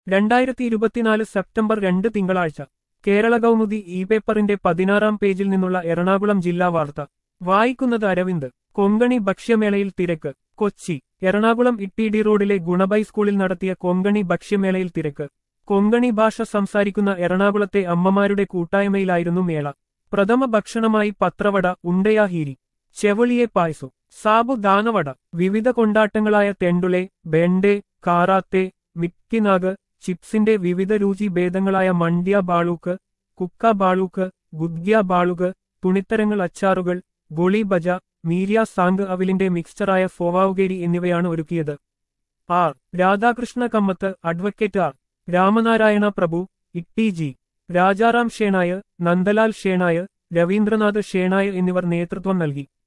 രണ്ടായിരത്തി ഇരുപത്തിനാല് സെപ്റ്റംബർ രണ്ട് തിങ്കളാഴ്ച കേരള കൗമുദി ഇ പേപ്പറിന്റെ പതിനാറാം പേജിൽ നിന്നുള്ള എറണാകുളം ജില്ലാ വാർത്ത വായിക്കുന്നത് അരവിന്ദ് കൊങ്കണി ഭക്ഷ്യമേളയിൽ തിരക്ക് കൊച്ചി എറണാകുളം ഇട്ടിഡി റോഡിലെ ഗുണബൈ സ്കൂളിൽ നടത്തിയ കൊങ്കണി ഭക്ഷ്യമേളയിൽ തിരക്ക് കൊങ്കണി ഭാഷ സംസാരിക്കുന്ന എറണാകുളത്തെ അമ്മമാരുടെ കൂട്ടായ്മയിലായിരുന്നു മേള പ്രഥമ ഭക്ഷണമായി പത്രവട ഉണ്ടയാഹീരി ചെവളിയെ പായസം സാബു ദാനവട വിവിധ കൊണ്ടാട്ടങ്ങളായ തെണ്ടുളെ ബെൻഡെ കാറാത്തെ മിക്കിനാഗ് ചിപ്സിന്റെ വിവിധ രുചി ഭേദങ്ങളായ മണ്ഡ്യ ബാളൂക്ക് കുക്ക ബാളൂക്ക് ഗുദ്ഗ്യ ബാളുക് തുണിത്തരങ്ങൾ അച്ചാറുകൾ ഗൊളി ബജ മീരിയ സാങ്ക് അവിലിന്റെ മിക്സ്ചറായ ഫോവാവുകേരി എന്നിവയാണ് ഒരുക്കിയത് R Radhakrishna Kamath advocate R Ramanarayana Prabhu Itty G Rajaram Shenoy Nandalal Shenoy Ravindranath Shenoy എന്നിവർ നേതൃത്വം നൽകി